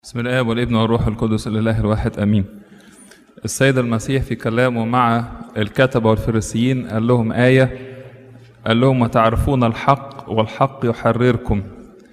بسم الله والابن والروح القدس الاله الواحد امين السيد المسيح في كلامه مع الكتبه والفريسيين قال لهم ايه قال لهم وتعرفون الحق والحق يحرركم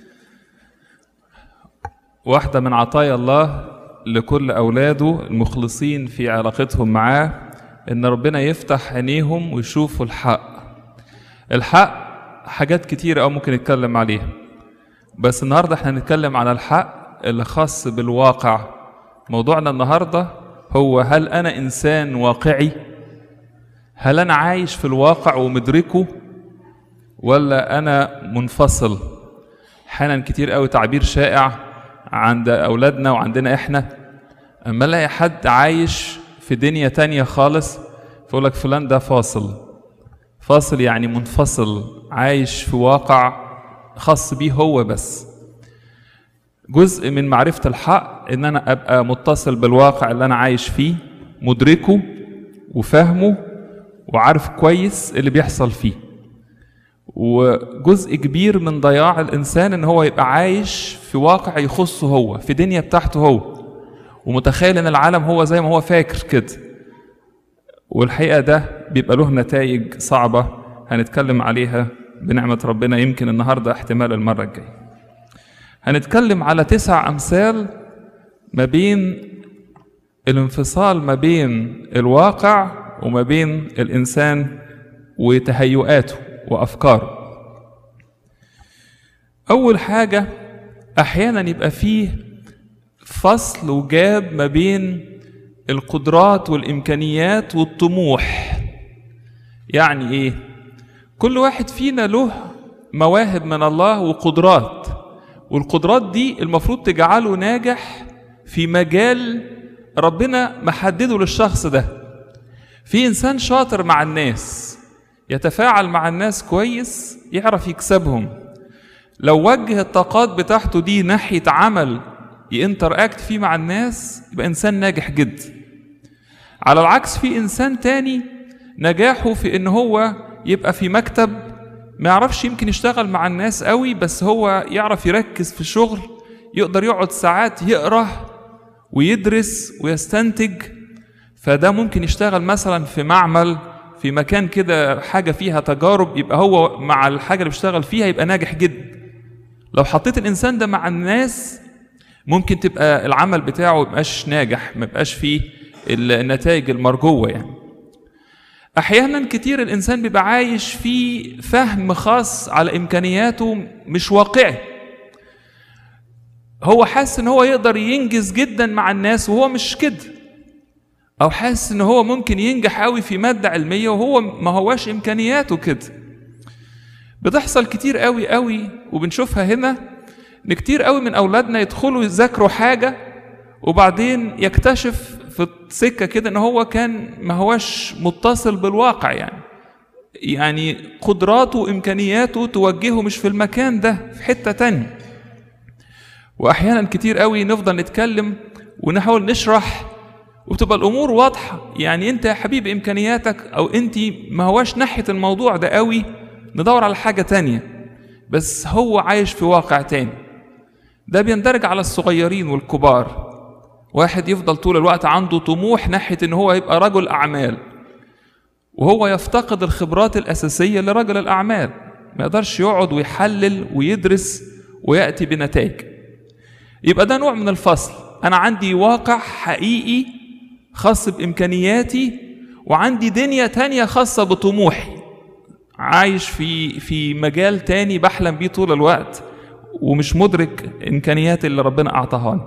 واحده من عطايا الله لكل اولاده المخلصين في علاقتهم معاه ان ربنا يفتح عينيهم ويشوفوا الحق الحق حاجات كتيره او ممكن نتكلم عليها بس النهارده احنا هنتكلم على الحق اللي خاص بالواقع موضوعنا النهارده هو هل انا انسان واقعي هل انا عايش في الواقع ومدركه ولا انا منفصل احيانا كتير قوي تعبير شائع عند اولادنا وعندنا احنا اما الاقي حد عايش في دنيا تانية خالص فيقول لك فلان ده فاصل فاصل يعني منفصل عايش في واقع خاص بيه هو بس جزء من معرفة الحق إن أنا أبقى متصل بالواقع اللي أنا عايش فيه مدركه وفاهمه وعارف كويس اللي بيحصل فيه وجزء كبير من ضياع الإنسان إن هو يبقى عايش في واقع يخصه هو في دنيا بتاعته هو ومتخيل إن العالم هو زي ما هو فاكر كده والحقيقة ده بيبقى له نتائج صعبة هنتكلم عليها بنعمة ربنا يمكن النهاردة احتمال المرة الجاية هنتكلم على تسع أمثال ما بين الانفصال ما بين الواقع وما بين الإنسان وتهيؤاته وأفكاره أول حاجة أحيانا يبقى فيه فصل وجاب ما بين القدرات والإمكانيات والطموح يعني إيه؟ كل واحد فينا له مواهب من الله وقدرات والقدرات دي المفروض تجعله ناجح في مجال ربنا محدده للشخص ده في انسان شاطر مع الناس يتفاعل مع الناس كويس يعرف يكسبهم لو وجه الطاقات بتاعته دي ناحيه عمل ينتر اكت فيه مع الناس يبقى انسان ناجح جدا على العكس في انسان تاني نجاحه في ان هو يبقى في مكتب ما يعرفش يمكن يشتغل مع الناس قوي بس هو يعرف يركز في الشغل يقدر يقعد ساعات يقرا ويدرس ويستنتج فده ممكن يشتغل مثلا في معمل في مكان كده حاجة فيها تجارب يبقى هو مع الحاجة اللي بيشتغل فيها يبقى ناجح جدا لو حطيت الإنسان ده مع الناس ممكن تبقى العمل بتاعه ميبقاش ناجح ميبقاش فيه النتائج المرجوة يعني احيانا كتير الانسان بيبقى عايش في فهم خاص على امكانياته مش واقعي هو حاسس ان هو يقدر ينجز جدا مع الناس وهو مش كده او حاسس ان هو ممكن ينجح قوي في ماده علميه وهو ما هواش امكانياته كده بتحصل كتير قوي قوي وبنشوفها هنا ان كتير قوي من اولادنا يدخلوا يذاكروا حاجه وبعدين يكتشف في السكه كده ان هو كان ما هوش متصل بالواقع يعني يعني قدراته وامكانياته توجهه مش في المكان ده في حته تانية واحيانا كتير قوي نفضل نتكلم ونحاول نشرح وتبقى الامور واضحه يعني انت يا حبيبي امكانياتك او انت ما هواش ناحيه الموضوع ده قوي ندور على حاجه تانية بس هو عايش في واقع تاني ده بيندرج على الصغيرين والكبار واحد يفضل طول الوقت عنده طموح ناحية ان هو يبقى رجل اعمال وهو يفتقد الخبرات الاساسية لرجل الاعمال ما يقدرش يقعد ويحلل ويدرس ويأتي بنتائج يبقى ده نوع من الفصل انا عندي واقع حقيقي خاص بامكانياتي وعندي دنيا تانية خاصة بطموحي عايش في في مجال تاني بحلم بيه طول الوقت ومش مدرك امكانيات اللي ربنا اعطاهاني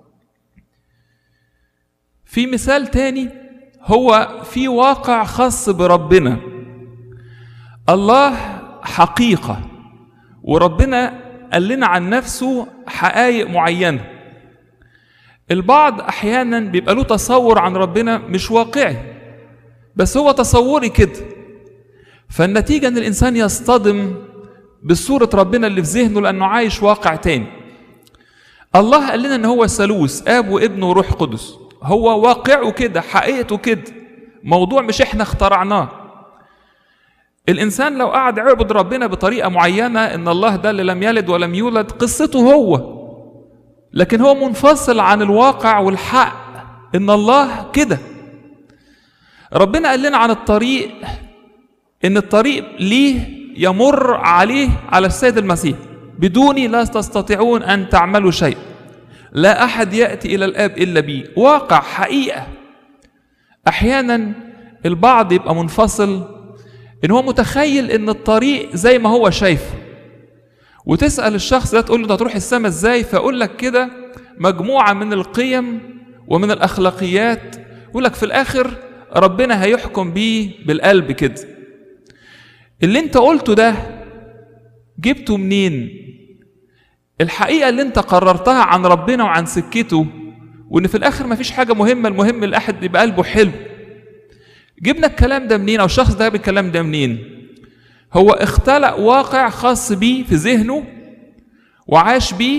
في مثال تاني هو في واقع خاص بربنا الله حقيقة وربنا قال لنا عن نفسه حقائق معينة البعض أحيانا بيبقى له تصور عن ربنا مش واقعي بس هو تصوري كده فالنتيجة إن الإنسان يصطدم بصورة ربنا اللي في ذهنه لأنه عايش واقع تاني الله قال لنا إن هو ثالوث آب وابن وروح قدس هو واقعه كده حقيقته كده موضوع مش احنا اخترعناه الانسان لو قعد يعبد ربنا بطريقه معينه ان الله ده اللي لم يلد ولم يولد قصته هو لكن هو منفصل عن الواقع والحق ان الله كده ربنا قال لنا عن الطريق ان الطريق ليه يمر عليه على السيد المسيح بدوني لا تستطيعون ان تعملوا شيء لا احد ياتي الى الاب الا بي واقع حقيقه احيانا البعض يبقى منفصل ان هو متخيل ان الطريق زي ما هو شايفه وتسال الشخص ده تقول له انت هتروح السما ازاي فيقول لك كده مجموعه من القيم ومن الاخلاقيات يقول لك في الاخر ربنا هيحكم بيه بالقلب كده اللي انت قلته ده جبته منين الحقيقه اللي انت قررتها عن ربنا وعن سكته وان في الاخر مفيش حاجه مهمه المهم الاحد يبقى قلبه حلو جبنا الكلام ده منين او الشخص ده جاب الكلام ده منين هو اختلق واقع خاص بيه في ذهنه وعاش بيه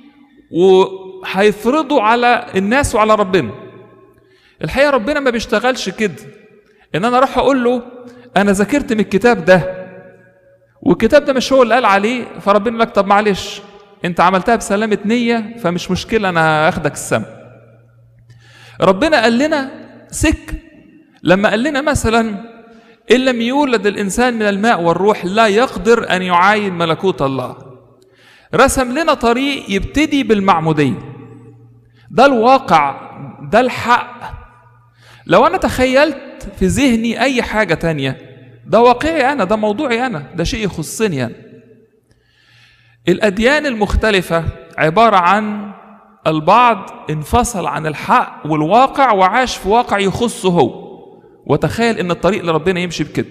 وهيفرضه على الناس وعلى ربنا الحقيقه ربنا ما بيشتغلش كده ان انا اروح اقول له انا ذاكرت من الكتاب ده والكتاب ده مش هو اللي قال عليه فربنا يقول لك طب معلش انت عملتها بسلامة نية فمش مشكلة انا هاخدك السما ربنا قال لنا سك لما قال لنا مثلا ان لم يولد الانسان من الماء والروح لا يقدر ان يعاين ملكوت الله رسم لنا طريق يبتدي بالمعمودية ده الواقع ده الحق لو انا تخيلت في ذهني اي حاجة تانية ده واقعي انا ده موضوعي انا ده شيء يخصني انا الاديان المختلفة عبارة عن البعض انفصل عن الحق والواقع وعاش في واقع يخصه هو وتخيل ان الطريق لربنا يمشي بكده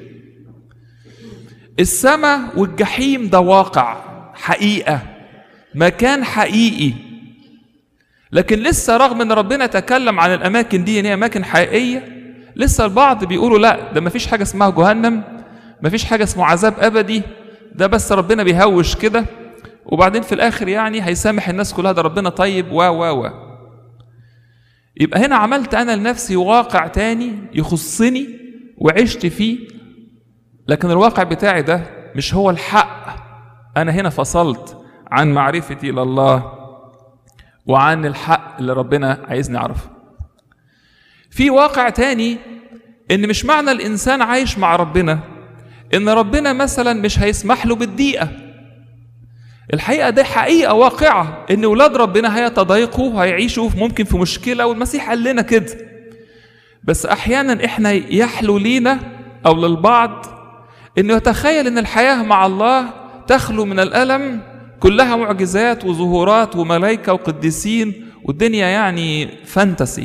السماء والجحيم ده واقع حقيقة مكان حقيقي لكن لسه رغم ان ربنا تكلم عن الاماكن دي ان هي اماكن حقيقيه لسه البعض بيقولوا لا ده مفيش حاجه اسمها جهنم مفيش حاجه اسمه عذاب ابدي ده بس ربنا بيهوش كده وبعدين في الاخر يعني هيسامح الناس كلها ده ربنا طيب و و و يبقى هنا عملت انا لنفسي واقع تاني يخصني وعشت فيه لكن الواقع بتاعي ده مش هو الحق انا هنا فصلت عن معرفتي لله وعن الحق اللي ربنا عايزني اعرفه في واقع تاني ان مش معنى الانسان عايش مع ربنا ان ربنا مثلا مش هيسمح له بالضيقه الحقيقه دي حقيقه واقعه ان ولاد ربنا هيتضايقوا هيعيشوا ممكن في مشكله والمسيح قال لنا كده بس احيانا احنا يحلو لينا او للبعض انه يتخيل ان الحياه مع الله تخلو من الالم كلها معجزات وظهورات وملائكه وقديسين والدنيا يعني فانتسي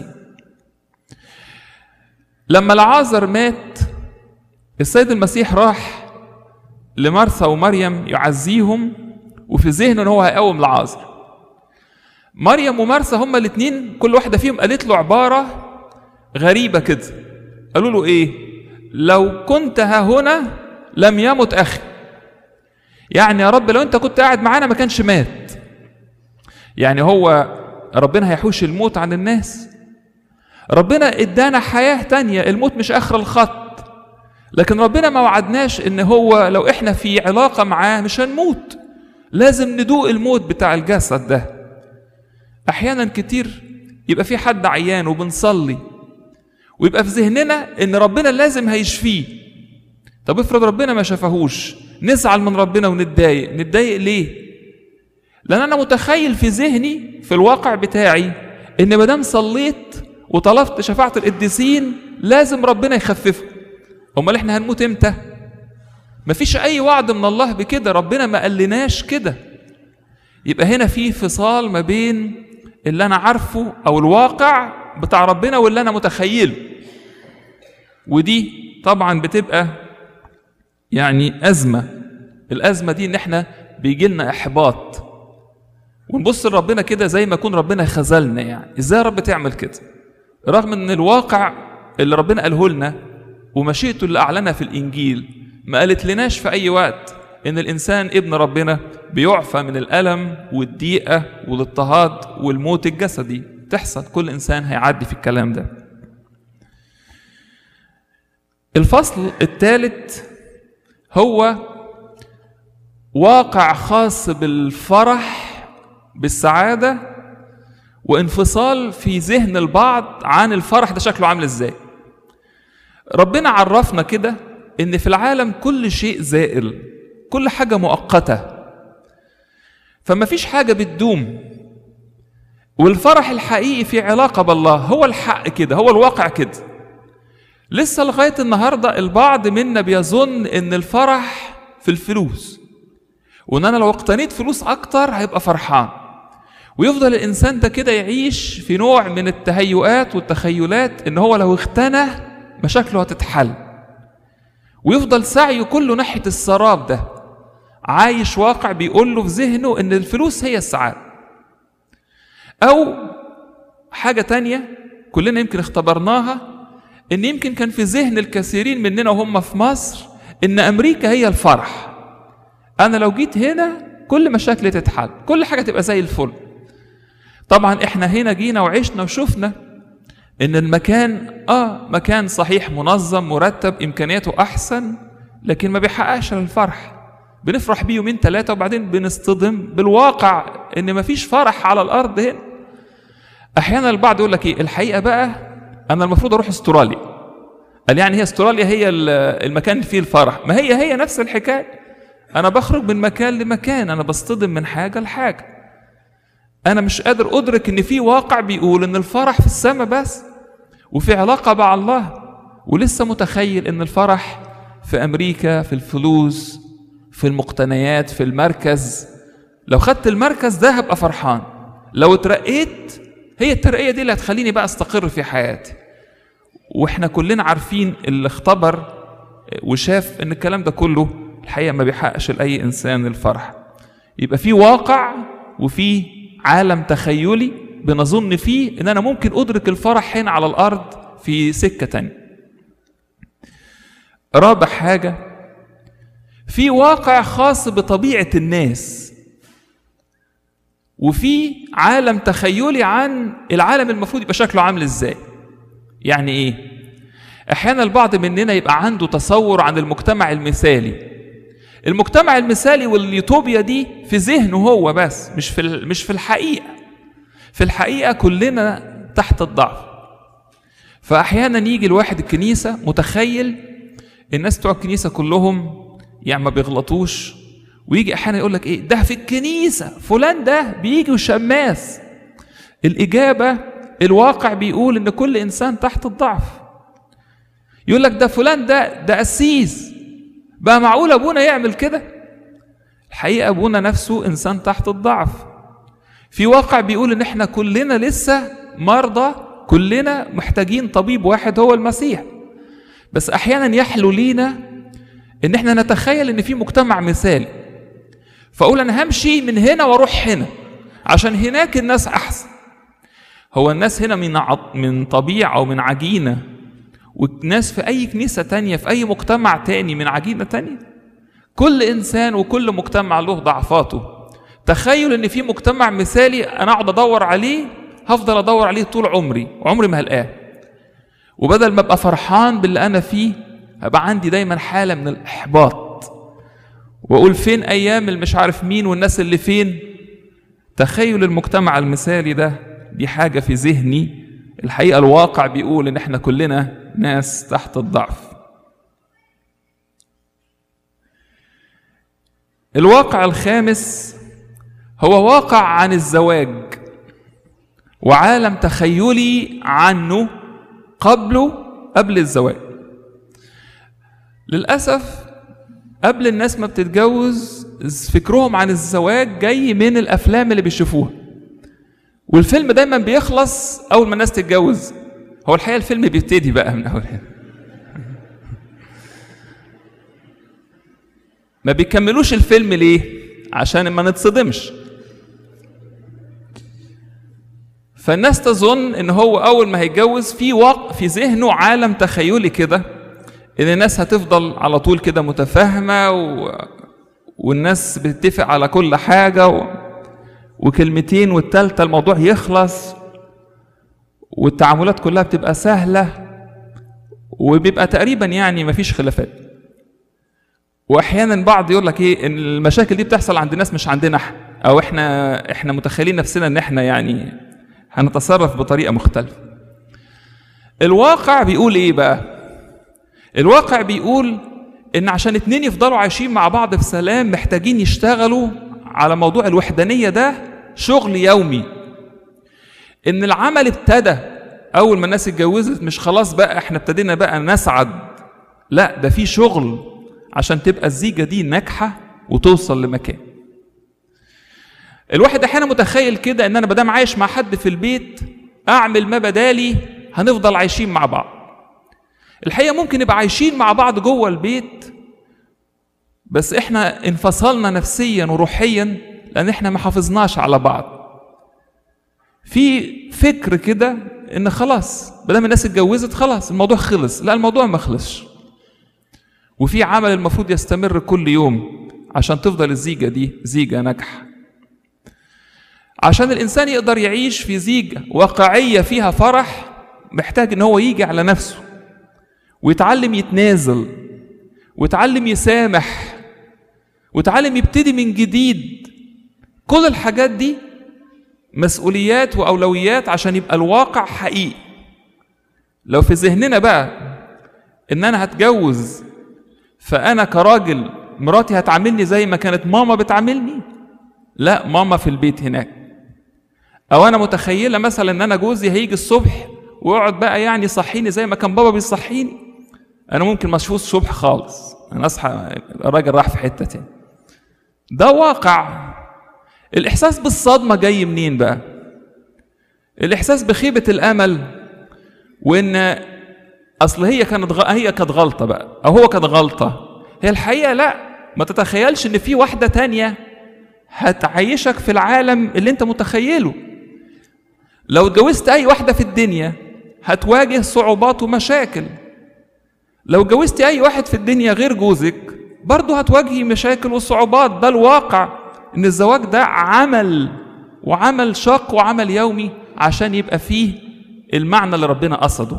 لما العازر مات السيد المسيح راح لمرثا ومريم يعزيهم وفي ذهنه ان هو هيقوم العازر مريم ومرثا هما الاثنين كل واحده فيهم قالت له عباره غريبه كده قالوا له ايه لو كنت ها هنا لم يمت اخي يعني يا رب لو انت كنت قاعد معانا ما كانش مات يعني هو ربنا هيحوش الموت عن الناس ربنا ادانا حياة تانية الموت مش اخر الخط لكن ربنا ما وعدناش ان هو لو احنا في علاقة معاه مش هنموت لازم ندوق الموت بتاع الجسد ده احيانا كتير يبقى في حد عيان وبنصلي ويبقى في ذهننا ان ربنا لازم هيشفيه طب افرض ربنا ما شفاهوش نزعل من ربنا ونتضايق نتضايق ليه لان انا متخيل في ذهني في الواقع بتاعي ان ما دام صليت وطلبت شفاعة القديسين لازم ربنا يخففه امال احنا هنموت امتى مفيش اي وعد من الله بكده ربنا ما قالناش كده يبقى هنا في فصال ما بين اللي انا عارفه او الواقع بتاع ربنا واللي انا متخيله ودي طبعا بتبقى يعني ازمه الازمه دي ان احنا بيجي لنا احباط ونبص لربنا كده زي ما يكون ربنا خذلنا يعني ازاي يا رب تعمل كده رغم ان الواقع اللي ربنا قاله لنا ومشيئته اللي اعلنها في الانجيل ما قالت لناش في اي وقت ان الانسان ابن ربنا بيعفى من الالم والضيقه والاضطهاد والموت الجسدي تحصل كل انسان هيعدي في الكلام ده الفصل الثالث هو واقع خاص بالفرح بالسعاده وانفصال في ذهن البعض عن الفرح ده شكله عامل ازاي ربنا عرفنا كده ان في العالم كل شيء زائل كل حاجة مؤقتة فما فيش حاجة بتدوم والفرح الحقيقي في علاقة بالله هو الحق كده هو الواقع كده لسه لغاية النهاردة البعض منا بيظن ان الفرح في الفلوس وان انا لو اقتنيت فلوس اكتر هيبقى فرحان ويفضل الانسان ده كده يعيش في نوع من التهيؤات والتخيلات ان هو لو اغتنى مشاكله هتتحل ويفضل سعيه كله ناحية السراب ده عايش واقع بيقول له في ذهنه ان الفلوس هي السعادة او حاجة تانية كلنا يمكن اختبرناها ان يمكن كان في ذهن الكثيرين مننا وهم في مصر ان امريكا هي الفرح انا لو جيت هنا كل مشاكلي تتحل كل حاجة تبقى زي الفل طبعا احنا هنا جينا وعشنا وشفنا ان المكان اه مكان صحيح منظم مرتب امكانياته احسن لكن ما بيحققش الفرح بنفرح بيه يومين ثلاثة وبعدين بنصطدم بالواقع ان مفيش فرح على الارض هنا احيانا البعض يقول لك ايه الحقيقة بقى انا المفروض اروح استراليا قال يعني هي استراليا هي المكان اللي فيه الفرح ما هي هي نفس الحكاية انا بخرج من مكان لمكان انا بصطدم من حاجة لحاجة انا مش قادر ادرك ان في واقع بيقول ان الفرح في السماء بس وفي علاقه مع الله ولسه متخيل ان الفرح في امريكا في الفلوس في المقتنيات في المركز لو خدت المركز ده هبقى فرحان لو اترقيت هي الترقيه دي اللي هتخليني بقى استقر في حياتي واحنا كلنا عارفين اللي اختبر وشاف ان الكلام ده كله الحقيقه ما بيحققش لاي انسان الفرح يبقى في واقع وفي عالم تخيلي بنظن فيه ان انا ممكن ادرك الفرح هنا على الارض في سكه تانية رابع حاجه في واقع خاص بطبيعه الناس وفي عالم تخيلي عن العالم المفروض يبقى شكله عامل ازاي يعني ايه احيانا البعض مننا يبقى عنده تصور عن المجتمع المثالي المجتمع المثالي واليوتوبيا دي في ذهنه هو بس مش في مش في الحقيقه في الحقيقه كلنا تحت الضعف فاحيانا يجي الواحد الكنيسه متخيل الناس بتوع الكنيسه كلهم يعني ما بيغلطوش ويجي احيانا يقول لك ايه ده في الكنيسه فلان ده بيجي وشماس الاجابه الواقع بيقول ان كل انسان تحت الضعف يقول لك ده فلان ده ده قسيس بقى معقول ابونا يعمل كده الحقيقه ابونا نفسه انسان تحت الضعف في واقع بيقول ان احنا كلنا لسه مرضى كلنا محتاجين طبيب واحد هو المسيح بس احيانا يحلو لينا ان احنا نتخيل ان في مجتمع مثالي فاقول انا همشي من هنا واروح هنا عشان هناك الناس احسن هو الناس هنا من من طبيعه او من عجينه والناس في أي كنيسة تانية في أي مجتمع تاني من عجينة تانية كل إنسان وكل مجتمع له ضعفاته تخيل إن في مجتمع مثالي أنا أقعد أدور عليه هفضل أدور عليه طول عمري وعمري ما هلقاه وبدل ما أبقى فرحان باللي أنا فيه هبقى عندي دايما حالة من الإحباط وأقول فين أيام اللي مش عارف مين والناس اللي فين تخيل المجتمع المثالي ده دي حاجة في ذهني الحقيقة الواقع بيقول إن إحنا كلنا ناس تحت الضعف الواقع الخامس هو واقع عن الزواج وعالم تخيلي عنه قبله قبل الزواج للأسف قبل الناس ما بتتجوز فكرهم عن الزواج جاي من الأفلام اللي بيشوفوها والفيلم دايما بيخلص أول ما الناس تتجوز هو الحقيقه الفيلم بيبتدي بقى من اول هنا ما بيكملوش الفيلم ليه عشان ما نتصدمش فالناس تظن ان هو اول ما هيتجوز في وق في ذهنه عالم تخيلي كده ان الناس هتفضل على طول كده متفاهمه و... والناس بتتفق على كل حاجه و... وكلمتين والتالتة الموضوع يخلص والتعاملات كلها بتبقى سهلة وبيبقى تقريبا يعني مفيش خلافات واحيانا بعض يقول لك ايه ان المشاكل دي بتحصل عند ناس مش عندنا احنا او احنا احنا متخيلين نفسنا ان احنا يعني هنتصرف بطريقه مختلفه الواقع بيقول ايه بقى الواقع بيقول ان عشان اتنين يفضلوا عايشين مع بعض في سلام محتاجين يشتغلوا على موضوع الوحدانيه ده شغل يومي ان العمل ابتدى اول ما الناس اتجوزت مش خلاص بقى احنا ابتدينا بقى نسعد لا ده في شغل عشان تبقى الزيجه دي ناجحه وتوصل لمكان الواحد احيانا متخيل كده ان انا مادام عايش مع حد في البيت اعمل ما بدالي هنفضل عايشين مع بعض الحقيقه ممكن نبقى عايشين مع بعض جوه البيت بس احنا انفصلنا نفسيا وروحيا لان احنا ما حافظناش على بعض في فكر كده ان خلاص بدل الناس اتجوزت خلاص الموضوع خلص لا الموضوع ما خلصش وفي عمل المفروض يستمر كل يوم عشان تفضل الزيجة دي زيجة ناجحة عشان الإنسان يقدر يعيش في زيجة واقعية فيها فرح محتاج إن هو يجي على نفسه ويتعلم يتنازل ويتعلم يسامح ويتعلم يبتدي من جديد كل الحاجات دي مسؤوليات وأولويات عشان يبقى الواقع حقيقي لو في ذهننا بقى إن أنا هتجوز فأنا كراجل مراتي هتعاملني زي ما كانت ماما بتعاملني لا ماما في البيت هناك او انا متخيله مثلا ان انا جوزي هيجي الصبح ويقعد بقى يعني يصحيني زي ما كان بابا بيصحيني انا ممكن ما اشوفش الصبح خالص انا اصحى الراجل راح في حته تاني ده واقع الاحساس بالصدمه جاي منين بقى الاحساس بخيبه الامل وان اصل هي كانت غ... هي كانت غلطه بقى او هو كانت غلطه هي الحقيقه لا ما تتخيلش ان في واحده تانية هتعيشك في العالم اللي انت متخيله لو اتجوزت اي واحده في الدنيا هتواجه صعوبات ومشاكل لو اتجوزت اي واحد في الدنيا غير جوزك برضه هتواجهي مشاكل وصعوبات ده الواقع ان الزواج ده عمل وعمل شاق وعمل يومي عشان يبقى فيه المعنى اللي ربنا قصده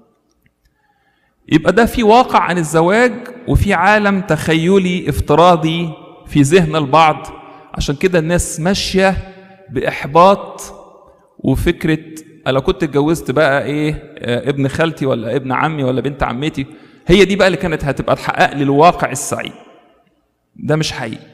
يبقى ده في واقع عن الزواج وفي عالم تخيلي افتراضي في ذهن البعض عشان كده الناس ماشيه باحباط وفكره لو كنت اتجوزت بقى ايه آه ابن خالتي ولا ابن عمي ولا بنت عمتي هي دي بقى اللي كانت هتبقى تحقق لي الواقع السعيد ده مش حقيقي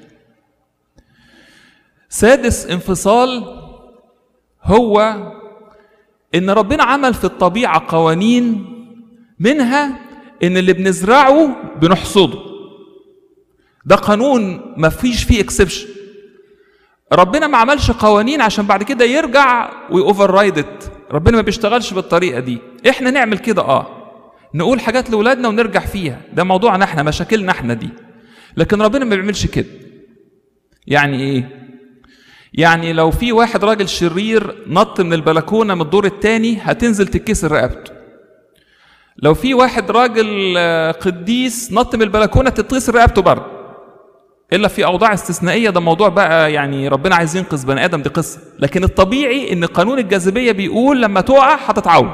سادس انفصال هو ان ربنا عمل في الطبيعه قوانين منها ان اللي بنزرعه بنحصده ده قانون ما فيش فيه اكسبشن ربنا ما عملش قوانين عشان بعد كده يرجع ويوفر رايدت ربنا ما بيشتغلش بالطريقه دي احنا نعمل كده اه نقول حاجات لاولادنا ونرجع فيها ده موضوعنا احنا مشاكلنا احنا دي لكن ربنا ما بيعملش كده يعني ايه يعني لو في واحد راجل شرير نط من البلكونه من الدور الثاني هتنزل تتكسر رقبته لو في واحد راجل قديس نط من البلكونه تتكسر رقبته برضه الا في اوضاع استثنائيه ده موضوع بقى يعني ربنا عايز ينقذ بني ادم دي قصه لكن الطبيعي ان قانون الجاذبيه بيقول لما تقع هتتعوج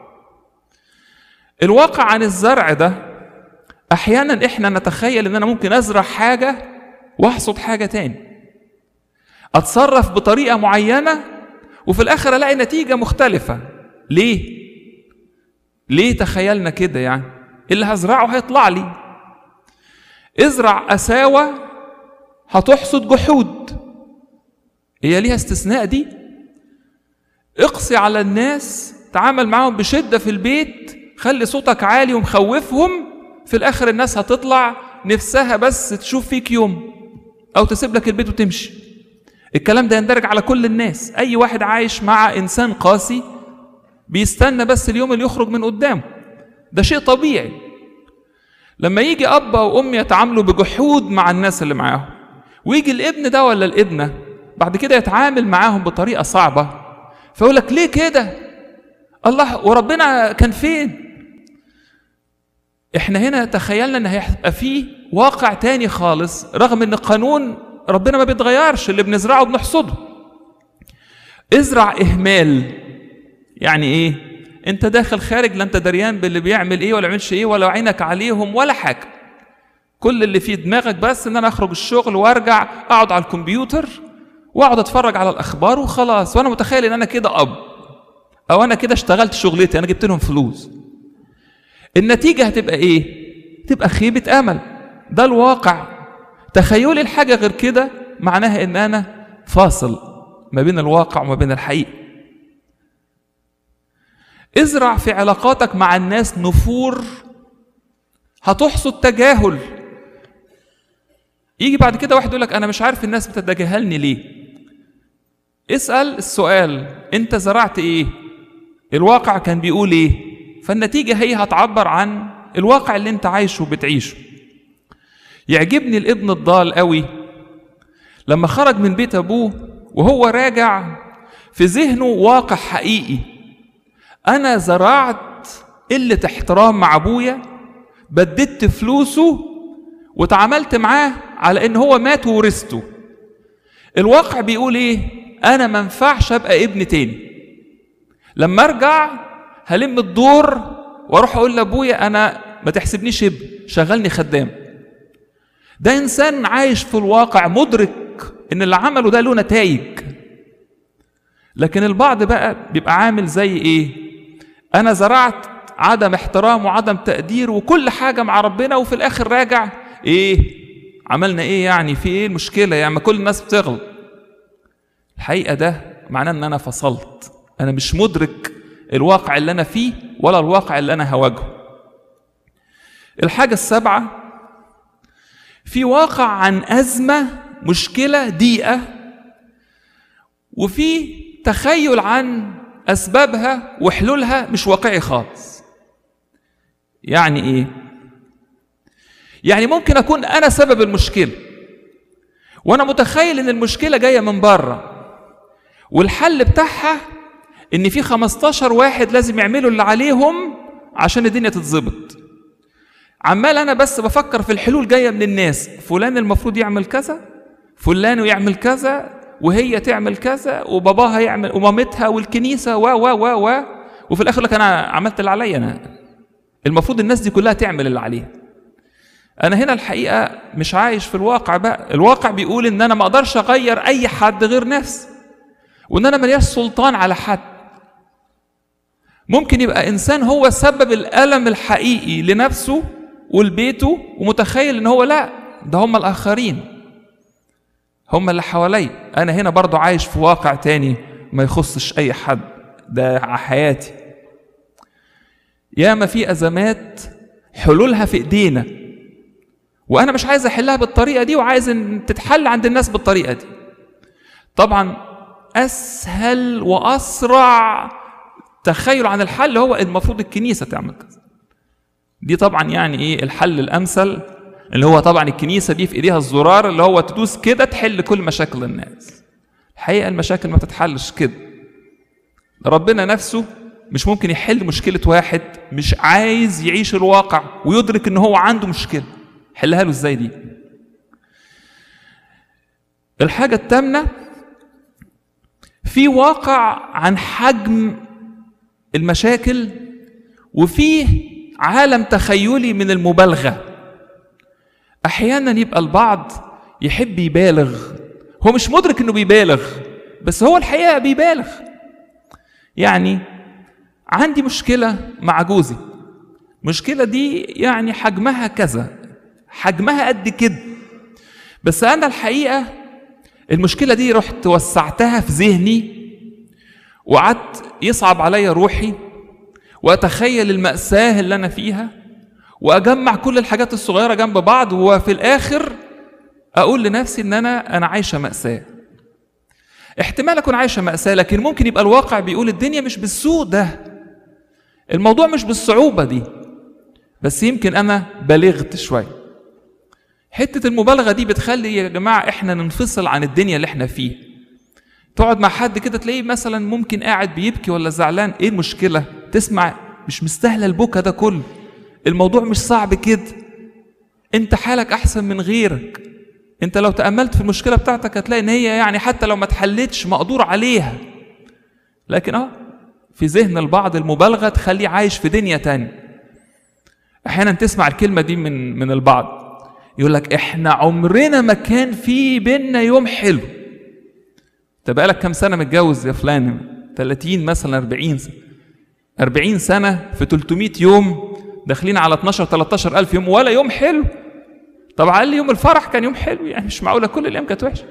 الواقع عن الزرع ده احيانا احنا نتخيل ان انا ممكن ازرع حاجه واحصد حاجه تاني اتصرف بطريقه معينه وفي الاخر الاقي نتيجه مختلفه ليه ليه تخيلنا كده يعني اللي هزرعه هيطلع لي ازرع قساوة هتحصد جحود هي ليها استثناء دي اقسي على الناس تعامل معاهم بشدة في البيت خلي صوتك عالي ومخوفهم في الآخر الناس هتطلع نفسها بس تشوف فيك يوم أو تسيب لك البيت وتمشي الكلام ده يندرج على كل الناس أي واحد عايش مع إنسان قاسي بيستنى بس اليوم اللي يخرج من قدامه ده شيء طبيعي لما يجي اب او ام يتعاملوا بجحود مع الناس اللي معاهم ويجي الابن ده ولا الابنه بعد كده يتعامل معاهم بطريقه صعبه فيقول لك ليه كده الله وربنا كان فين احنا هنا تخيلنا ان هيبقى فيه واقع تاني خالص رغم ان قانون ربنا ما بيتغيرش اللي بنزرعه بنحصده ازرع اهمال يعني ايه انت داخل خارج لا انت دريان باللي بيعمل ايه ولا يعملش ايه ولا عينك عليهم ولا حاجه كل اللي في دماغك بس ان انا اخرج الشغل وارجع اقعد على الكمبيوتر واقعد اتفرج على الاخبار وخلاص وانا متخيل ان انا كده اب او انا كده اشتغلت شغلتي انا جبت لهم فلوس النتيجه هتبقى ايه تبقى خيبه امل ده الواقع تخيلي الحاجه غير كده معناها ان انا فاصل ما بين الواقع وما بين الحقيقه ازرع في علاقاتك مع الناس نفور هتحصد تجاهل يجي بعد كده واحد يقول لك انا مش عارف الناس بتتجاهلني ليه اسال السؤال انت زرعت ايه الواقع كان بيقول ايه فالنتيجه هي هتعبر عن الواقع اللي انت عايشه وبتعيشه يعجبني الابن الضال قوي لما خرج من بيت ابوه وهو راجع في ذهنه واقع حقيقي انا زرعت قله احترام مع ابويا بددت فلوسه وتعاملت معاه على ان هو مات وورثته الواقع بيقول ايه انا ما ينفعش ابقى ابن تاني لما ارجع هلم الدور واروح اقول لابويا انا ما تحسبنيش ابن شغلني خدام ده انسان عايش في الواقع مدرك ان اللي عمله ده له نتائج لكن البعض بقى بيبقى عامل زي ايه انا زرعت عدم احترام وعدم تقدير وكل حاجه مع ربنا وفي الاخر راجع ايه عملنا ايه يعني في ايه المشكله يعني ما كل الناس بتغلط الحقيقه ده معناه ان انا فصلت انا مش مدرك الواقع اللي انا فيه ولا الواقع اللي انا هواجهه الحاجه السابعه في واقع عن ازمه مشكله ضيقه وفي تخيل عن اسبابها وحلولها مش واقعي خالص يعني ايه يعني ممكن اكون انا سبب المشكله وانا متخيل ان المشكله جايه من بره والحل بتاعها ان في 15 واحد لازم يعملوا اللي عليهم عشان الدنيا تتظبط عمال انا بس بفكر في الحلول جايه من الناس فلان المفروض يعمل كذا فلان يعمل كذا وهي تعمل كذا وباباها يعمل ومامتها والكنيسه و و و و وفي الاخر لك انا عملت اللي عليا انا المفروض الناس دي كلها تعمل اللي عليها انا هنا الحقيقه مش عايش في الواقع بقى الواقع بيقول ان انا ما اقدرش اغير اي حد غير نفسي وان انا ملياش سلطان على حد ممكن يبقى انسان هو سبب الالم الحقيقي لنفسه ولبيته ومتخيل ان هو لا ده هم الاخرين هم اللي حواليا انا هنا برضو عايش في واقع تاني ما يخصش اي حد ده حياتي ياما في ازمات حلولها في ايدينا وانا مش عايز احلها بالطريقه دي وعايز ان تتحل عند الناس بالطريقه دي طبعا اسهل واسرع تخيل عن الحل هو المفروض الكنيسه تعمل كذا دي طبعا يعني ايه الحل الامثل اللي هو طبعا الكنيسه دي في ايديها الزرار اللي هو تدوس كده تحل كل مشاكل الناس الحقيقه المشاكل ما تتحلش كده ربنا نفسه مش ممكن يحل مشكله واحد مش عايز يعيش الواقع ويدرك ان هو عنده مشكله حلها له ازاي دي الحاجه الثامنه في واقع عن حجم المشاكل وفيه عالم تخيلي من المبالغه احيانا يبقى البعض يحب يبالغ هو مش مدرك انه بيبالغ بس هو الحقيقه بيبالغ يعني عندي مشكله مع جوزي المشكله دي يعني حجمها كذا حجمها قد كده بس انا الحقيقه المشكله دي رحت وسعتها في ذهني وقعدت يصعب عليا روحي واتخيل الماساه اللي انا فيها واجمع كل الحاجات الصغيره جنب بعض وفي الاخر اقول لنفسي ان انا انا عايشه ماساه احتمال اكون عايشه ماساه لكن ممكن يبقى الواقع بيقول الدنيا مش بالسوء ده الموضوع مش بالصعوبه دي بس يمكن انا بلغت شويه حته المبالغه دي بتخلي يا جماعه احنا ننفصل عن الدنيا اللي احنا فيها تقعد مع حد كده تلاقيه مثلا ممكن قاعد بيبكي ولا زعلان ايه المشكله تسمع مش مستاهله البكا ده كله الموضوع مش صعب كده انت حالك احسن من غيرك انت لو تاملت في المشكله بتاعتك هتلاقي ان هي يعني حتى لو ما اتحلتش مقدور عليها لكن اه في ذهن البعض المبالغه تخليه عايش في دنيا تانية احيانا تسمع الكلمه دي من من البعض يقول لك احنا عمرنا ما كان في بينا يوم حلو انت بقالك كام سنه متجوز يا فلان 30 مثلا 40 سنه 40 سنة في 300 يوم داخلين على 12 13 ألف يوم ولا يوم حلو طب على الأقل يوم الفرح كان يوم حلو يعني مش معقولة كل الأيام كانت وحشة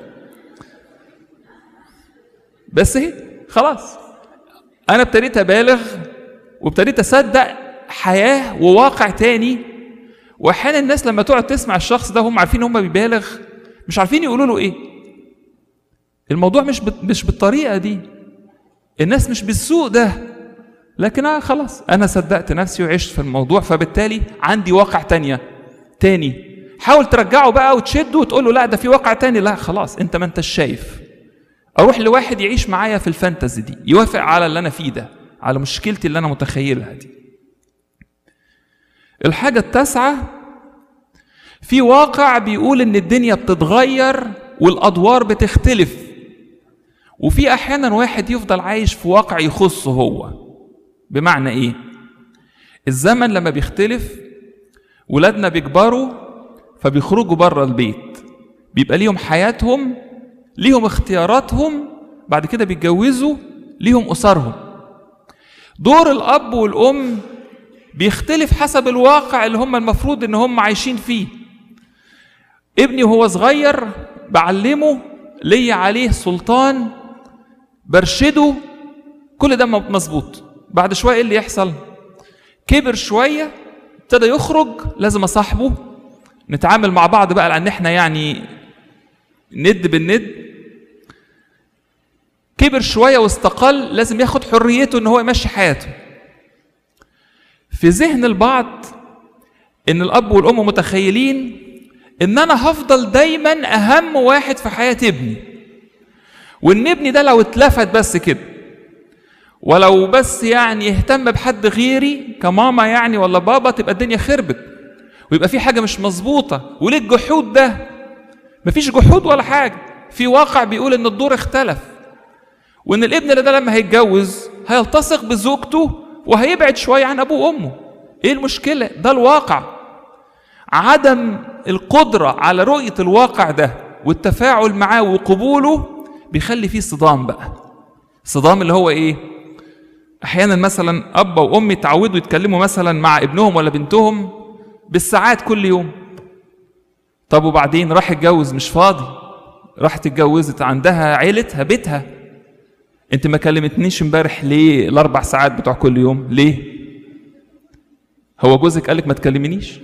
بس هي خلاص أنا ابتديت أبالغ وابتديت أصدق حياة وواقع تاني وأحيانا الناس لما تقعد تسمع الشخص ده هم عارفين هم بيبالغ مش عارفين يقولوا له إيه الموضوع مش بت- مش بالطريقة دي الناس مش بالسوء ده لكن آه خلاص انا صدقت نفسي وعشت في الموضوع فبالتالي عندي واقع تانية تاني حاول ترجعه بقى وتشده وتقول له لا ده في واقع تاني لا خلاص انت ما انتش شايف اروح لواحد يعيش معايا في الفانتزي دي يوافق على اللي انا فيه ده على مشكلتي اللي انا متخيلها دي الحاجة التاسعة في واقع بيقول ان الدنيا بتتغير والادوار بتختلف وفي احيانا واحد يفضل عايش في واقع يخصه هو بمعنى ايه الزمن لما بيختلف ولادنا بيكبروا فبيخرجوا بره البيت بيبقى ليهم حياتهم ليهم اختياراتهم بعد كده بيتجوزوا ليهم اسرهم دور الاب والام بيختلف حسب الواقع اللي هم المفروض ان هم عايشين فيه ابني وهو صغير بعلمه ليا عليه سلطان برشده كل ده مظبوط بعد شويه ايه اللي يحصل كبر شويه ابتدى يخرج لازم اصاحبه نتعامل مع بعض بقى لان احنا يعني ند بالند كبر شويه واستقل لازم ياخد حريته ان هو يمشي حياته في ذهن البعض ان الاب والام متخيلين ان انا هفضل دايما اهم واحد في حياه ابني وان ابني ده لو اتلفت بس كده ولو بس يعني يهتم بحد غيري كماما يعني ولا بابا تبقى الدنيا خربت ويبقى في حاجه مش مظبوطه وليه الجحود ده مفيش جحود ولا حاجه في واقع بيقول ان الدور اختلف وان الابن اللي ده لما هيتجوز هيلتصق بزوجته وهيبعد شويه عن ابوه وامه ايه المشكله ده الواقع عدم القدره على رؤيه الواقع ده والتفاعل معاه وقبوله بيخلي فيه صدام بقى صدام اللي هو ايه احيانا مثلا اب وام يتعودوا يتكلموا مثلا مع ابنهم ولا بنتهم بالساعات كل يوم طب وبعدين راح اتجوز مش فاضي راحت اتجوزت عندها عيلتها بيتها انت ما كلمتنيش امبارح ليه الاربع ساعات بتوع كل يوم ليه هو جوزك قالك ما تكلمنيش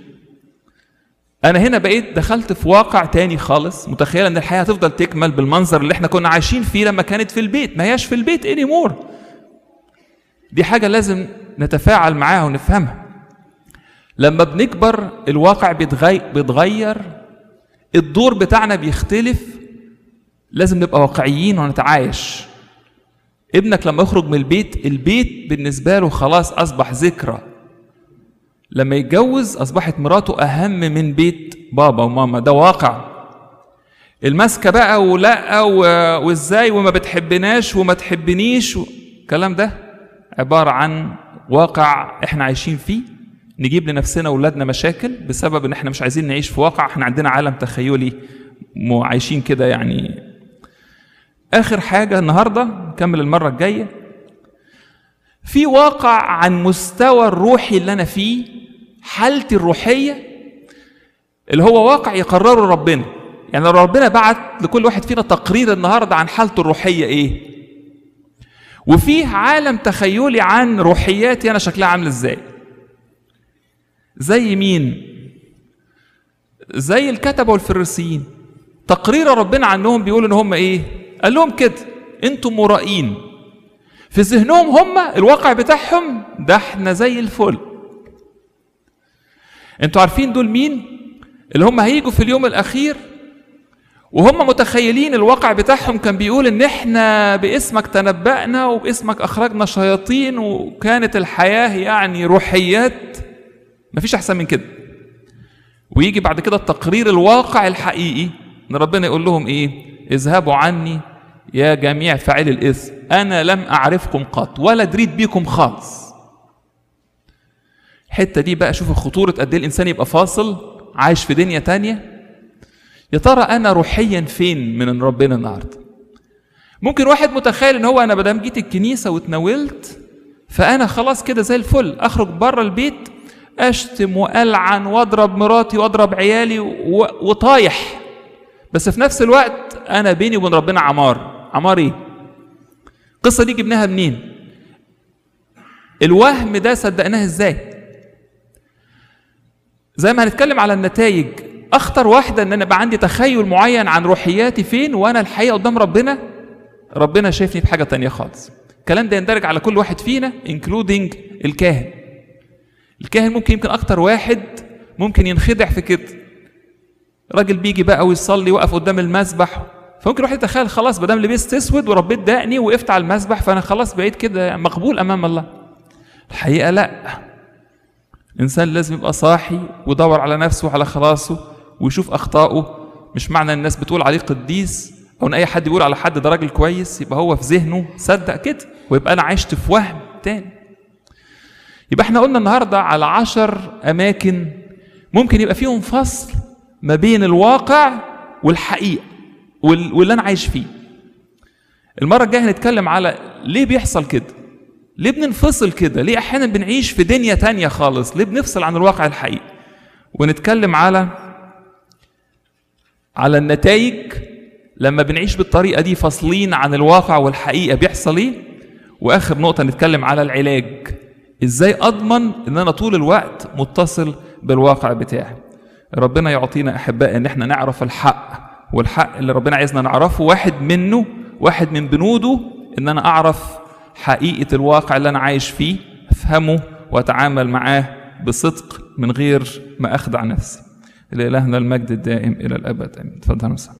انا هنا بقيت دخلت في واقع تاني خالص متخيله ان الحياه هتفضل تكمل بالمنظر اللي احنا كنا عايشين فيه لما كانت في البيت ما هياش في البيت اني مور دي حاجه لازم نتفاعل معاها ونفهمها لما بنكبر الواقع بيتغير, بيتغير الدور بتاعنا بيختلف لازم نبقى واقعيين ونتعايش ابنك لما يخرج من البيت البيت بالنسبه له خلاص اصبح ذكرى لما يتجوز اصبحت مراته اهم من بيت بابا وماما ده واقع المسكه بقى ولا وازاي وما بتحبناش وما تحبنيش الكلام ده عباره عن واقع احنا عايشين فيه نجيب لنفسنا واولادنا مشاكل بسبب ان احنا مش عايزين نعيش في واقع احنا عندنا عالم تخيلي عايشين كده يعني اخر حاجه النهارده نكمل المره الجايه في واقع عن مستوى الروحي اللي انا فيه حالتي الروحيه اللي هو واقع يقرره ربنا يعني لو ربنا بعت لكل واحد فينا تقرير النهارده عن حالته الروحيه ايه وفيه عالم تخيلي عن روحياتي انا شكلها عامل ازاي زي مين زي الكتبه والفريسيين تقرير ربنا عنهم بيقول ان هم ايه قال لهم كده انتم مرائين في ذهنهم هم الواقع بتاعهم ده احنا زي الفل انتوا عارفين دول مين اللي هم هيجوا في اليوم الاخير وهم متخيلين الواقع بتاعهم كان بيقول ان احنا باسمك تنبأنا وباسمك اخرجنا شياطين وكانت الحياة يعني روحيات مفيش احسن من كده ويجي بعد كده التقرير الواقع الحقيقي ان ربنا يقول لهم ايه اذهبوا عني يا جميع فاعلي الاثم انا لم اعرفكم قط ولا دريت بيكم خالص الحته دي بقى شوف خطوره قد ايه الانسان يبقى فاصل عايش في دنيا تانية يا ترى انا روحيا فين من ربنا النهارده ممكن واحد متخيل ان هو انا بدام جيت الكنيسه واتناولت فانا خلاص كده زي الفل اخرج بره البيت اشتم والعن واضرب مراتي واضرب عيالي و... وطايح بس في نفس الوقت انا بيني وبين ربنا عمار عمار ايه القصه دي جبناها منين الوهم ده صدقناه ازاي زي ما هنتكلم على النتائج اخطر واحده ان انا يبقى عندي تخيل معين عن روحياتي فين وانا الحقيقه قدام ربنا ربنا شايفني في حاجه تانية خالص الكلام ده يندرج على كل واحد فينا انكلودنج الكاهن الكاهن ممكن يمكن اكتر واحد ممكن ينخدع في كده راجل بيجي بقى ويصلي وقف قدام المسبح فممكن الواحد يتخيل خلاص ما دام لبست اسود وربيت دقني وقفت على المسبح فانا خلاص بقيت كده مقبول امام الله الحقيقه لا الانسان لازم يبقى صاحي ويدور على نفسه وعلى خلاصه ويشوف اخطائه مش معنى الناس بتقول عليه قديس او ان اي حد يقول على حد ده راجل كويس يبقى هو في ذهنه صدق كده ويبقى انا عشت في وهم تاني يبقى احنا قلنا النهارده على عشر اماكن ممكن يبقى فيهم فصل ما بين الواقع والحقيقه وال- واللي انا عايش فيه المره الجايه هنتكلم على ليه بيحصل كده ليه بننفصل كده ليه احيانا بنعيش في دنيا تانية خالص ليه بنفصل عن الواقع الحقيقي ونتكلم على على النتائج لما بنعيش بالطريقه دي فاصلين عن الواقع والحقيقه بيحصل ايه واخر نقطه نتكلم على العلاج ازاي اضمن ان انا طول الوقت متصل بالواقع بتاعي ربنا يعطينا احباء ان احنا نعرف الحق والحق اللي ربنا عايزنا نعرفه واحد منه واحد من بنوده ان انا اعرف حقيقه الواقع اللي انا عايش فيه افهمه واتعامل معاه بصدق من غير ما اخدع نفسي لإلهنا المجد الدائم الى الابد امين تفضل مساء